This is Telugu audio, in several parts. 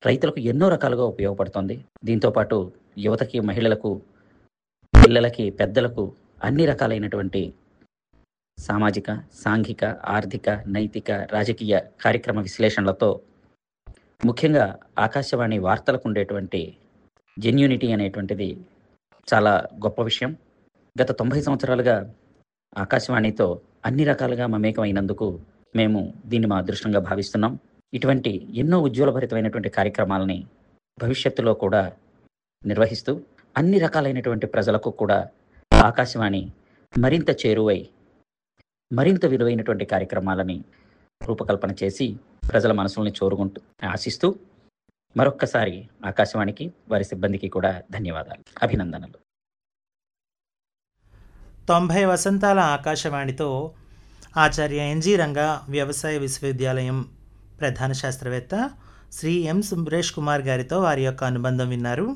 రైతులకు ఎన్నో రకాలుగా ఉపయోగపడుతుంది దీంతో పాటు యువతకి మహిళలకు పిల్లలకి పెద్దలకు అన్ని రకాలైనటువంటి సామాజిక సాంఘిక ఆర్థిక నైతిక రాజకీయ కార్యక్రమ విశ్లేషణలతో ముఖ్యంగా ఆకాశవాణి వార్తలకు ఉండేటువంటి జెన్యూనిటీ అనేటువంటిది చాలా గొప్ప విషయం గత తొంభై సంవత్సరాలుగా ఆకాశవాణితో అన్ని రకాలుగా మమేకమైనందుకు మేము దీన్ని మా అదృష్టంగా భావిస్తున్నాం ఇటువంటి ఎన్నో ఉజ్వలభరితమైనటువంటి కార్యక్రమాలని భవిష్యత్తులో కూడా నిర్వహిస్తూ అన్ని రకాలైనటువంటి ప్రజలకు కూడా ఆకాశవాణి మరింత చేరువై మరింత విలువైనటువంటి కార్యక్రమాలని రూపకల్పన చేసి ప్రజల మనసుల్ని చోరుకుంటూ ఆశిస్తూ మరొక్కసారి ఆకాశవాణికి వారి సిబ్బందికి కూడా ధన్యవాదాలు అభినందనలు తొంభై వసంతాల ఆకాశవాణితో ఆచార్య ఎన్జి రంగా వ్యవసాయ విశ్వవిద్యాలయం ప్రధాన శాస్త్రవేత్త శ్రీ ఎం సురేష్ కుమార్ గారితో వారి యొక్క అనుబంధం విన్నారు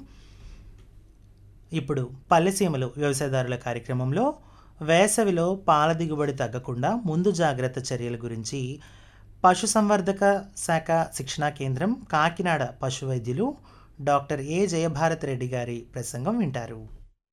ఇప్పుడు పల్లెసీమలు వ్యవసాయదారుల కార్యక్రమంలో వేసవిలో పాల దిగుబడి తగ్గకుండా ముందు జాగ్రత్త చర్యల గురించి పశుసంవర్ధక శాఖ శిక్షణా కేంద్రం కాకినాడ పశు వైద్యులు డాక్టర్ ఏ జయభారత్ రెడ్డి గారి ప్రసంగం వింటారు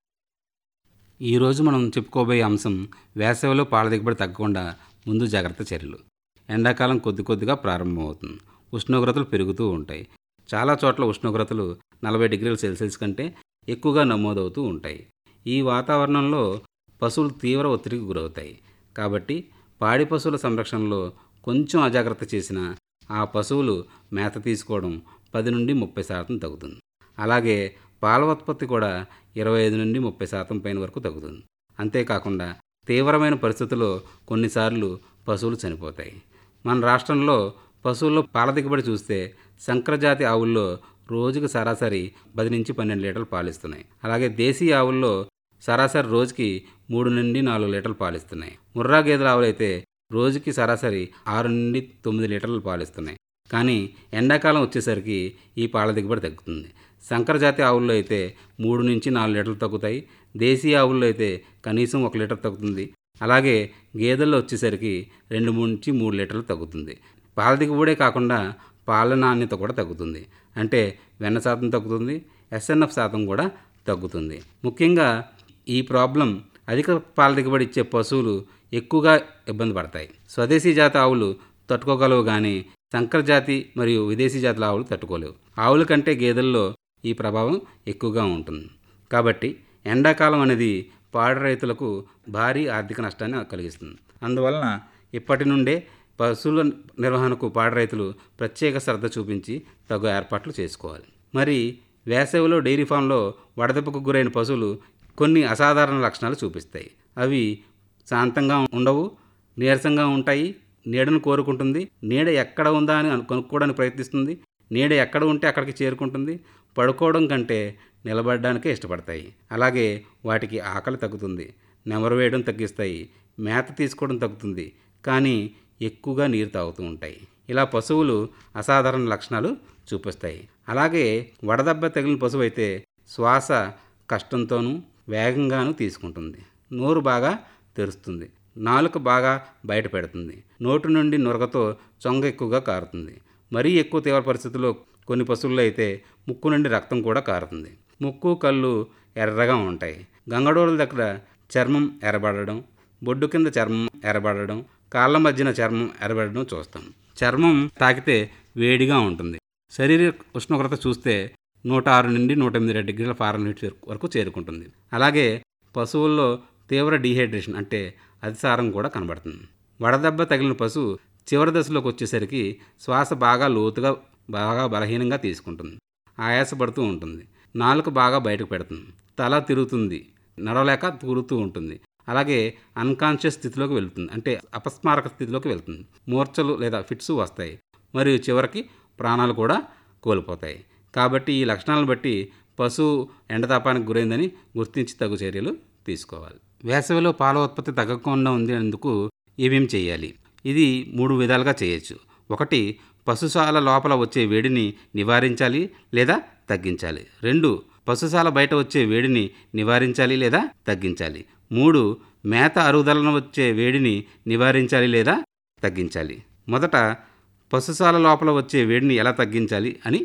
ఈరోజు మనం చెప్పుకోబోయే అంశం వేసవిలో పాల దిగుబడి తగ్గకుండా ముందు జాగ్రత్త చర్యలు ఎండాకాలం కొద్ది కొద్దిగా ప్రారంభమవుతుంది ఉష్ణోగ్రతలు పెరుగుతూ ఉంటాయి చాలా చోట్ల ఉష్ణోగ్రతలు నలభై డిగ్రీల సెల్సియస్ కంటే ఎక్కువగా నమోదవుతూ ఉంటాయి ఈ వాతావరణంలో పశువులు తీవ్ర ఒత్తిడికి గురవుతాయి కాబట్టి పాడి పశువుల సంరక్షణలో కొంచెం అజాగ్రత్త చేసినా ఆ పశువులు మేత తీసుకోవడం పది నుండి ముప్పై శాతం తగ్గుతుంది అలాగే పాల ఉత్పత్తి కూడా ఇరవై ఐదు నుండి ముప్పై శాతం పైన వరకు తగ్గుతుంది అంతేకాకుండా తీవ్రమైన పరిస్థితుల్లో కొన్నిసార్లు పశువులు చనిపోతాయి మన రాష్ట్రంలో పశువుల్లో పాల దిగుబడి చూస్తే సంకరజాతి ఆవుల్లో రోజుకు సరాసరి పది నుంచి పన్నెండు లీటర్లు పాలిస్తున్నాయి అలాగే దేశీ ఆవుల్లో సరాసరి రోజుకి మూడు నుండి నాలుగు లీటర్లు పాలిస్తున్నాయి ముర్రా గేదెల ఆవులు అయితే రోజుకి సరాసరి ఆరు నుండి తొమ్మిది లీటర్లు పాలిస్తున్నాయి కానీ ఎండాకాలం వచ్చేసరికి ఈ పాల దిగుబడి తగ్గుతుంది సంకరజాతి ఆవుల్లో అయితే మూడు నుంచి నాలుగు లీటర్లు తగ్గుతాయి దేశీ ఆవుల్లో అయితే కనీసం ఒక లీటర్ తగ్గుతుంది అలాగే గేదెల్లో వచ్చేసరికి రెండు మూడు నుంచి మూడు లీటర్లు తగ్గుతుంది పాల దిగుబడే కాకుండా పాల నాణ్యత కూడా తగ్గుతుంది అంటే వెన్న శాతం తగ్గుతుంది ఎస్ఎన్ఎఫ్ శాతం కూడా తగ్గుతుంది ముఖ్యంగా ఈ ప్రాబ్లం అధిక పాల దిగుబడి ఇచ్చే పశువులు ఎక్కువగా ఇబ్బంది పడతాయి స్వదేశీ జాతి ఆవులు తట్టుకోగలవు కానీ సంకర జాతి మరియు విదేశీ జాతుల ఆవులు తట్టుకోలేవు ఆవుల కంటే గేదెల్లో ఈ ప్రభావం ఎక్కువగా ఉంటుంది కాబట్టి ఎండాకాలం అనేది పాడి రైతులకు భారీ ఆర్థిక నష్టాన్ని కలిగిస్తుంది అందువలన ఇప్పటి నుండే పశువుల నిర్వహణకు పాడి రైతులు ప్రత్యేక శ్రద్ధ చూపించి తగు ఏర్పాట్లు చేసుకోవాలి మరి వేసవిలో డైరీ ఫామ్లో వడదెబ్బకు గురైన పశువులు కొన్ని అసాధారణ లక్షణాలు చూపిస్తాయి అవి శాంతంగా ఉండవు నీరసంగా ఉంటాయి నీడను కోరుకుంటుంది నీడ ఎక్కడ ఉందా అని అను- కనుక్కోవడానికి ప్రయత్నిస్తుంది నీడ ఎక్కడ ఉంటే అక్కడికి చేరుకుంటుంది పడుకోవడం కంటే నిలబడడానికే ఇష్టపడతాయి అలాగే వాటికి ఆకలి తగ్గుతుంది నెమరు వేయడం తగ్గిస్తాయి మేత తీసుకోవడం తగ్గుతుంది కానీ ఎక్కువగా నీరు తాగుతూ ఉంటాయి ఇలా పశువులు అసాధారణ లక్షణాలు చూపిస్తాయి అలాగే వడదెబ్బ తగిలిన పశువు అయితే శ్వాస కష్టంతోనూ వేగంగానూ తీసుకుంటుంది నోరు బాగా తెరుస్తుంది నాలుక బాగా బయట పెడుతుంది నోటి నుండి నురగతో చొంగ ఎక్కువగా కారుతుంది మరీ ఎక్కువ తీవ్ర పరిస్థితుల్లో కొన్ని పశువుల్లో అయితే ముక్కు నుండి రక్తం కూడా కారుతుంది ముక్కు కళ్ళు ఎర్రగా ఉంటాయి గంగడోళ్ళ దగ్గర చర్మం ఎర్రబడడం బొడ్డు కింద చర్మం ఎర్రబడడం కాళ్ళ మధ్యన చర్మం ఎర్రబడడం చూస్తాం చర్మం తాకితే వేడిగా ఉంటుంది శరీర ఉష్ణోగ్రత చూస్తే నూట ఆరు నుండి నూట ఎనిమిది డిగ్రీల ఫారెన్హీట్ వరకు చేరుకుంటుంది అలాగే పశువుల్లో తీవ్ర డీహైడ్రేషన్ అంటే అతిసారం కూడా కనబడుతుంది వడదెబ్బ తగిలిన పశువు చివరి దశలోకి వచ్చేసరికి శ్వాస బాగా లోతుగా బాగా బలహీనంగా తీసుకుంటుంది ఆయాసపడుతూ ఉంటుంది నాలుక బాగా బయటకు పెడుతుంది తల తిరుగుతుంది నడవలేక తూరుతూ ఉంటుంది అలాగే అన్కాన్షియస్ స్థితిలోకి వెళ్తుంది అంటే అపస్మారక స్థితిలోకి వెళ్తుంది మూర్ఛలు లేదా ఫిట్స్ వస్తాయి మరియు చివరికి ప్రాణాలు కూడా కోల్పోతాయి కాబట్టి ఈ లక్షణాలను బట్టి పశువు ఎండతాపానికి గురైందని గుర్తించి తగు చర్యలు తీసుకోవాలి వేసవిలో పాల ఉత్పత్తి తగ్గకుండా ఉండేందుకు ఏమేమి చేయాలి ఇది మూడు విధాలుగా చేయొచ్చు ఒకటి పశుశాల లోపల వచ్చే వేడిని నివారించాలి లేదా తగ్గించాలి రెండు పశుశాల బయట వచ్చే వేడిని నివారించాలి లేదా తగ్గించాలి మూడు మేత అరుగుదలను వచ్చే వేడిని నివారించాలి లేదా తగ్గించాలి మొదట పశుశాల లోపల వచ్చే వేడిని ఎలా తగ్గించాలి అని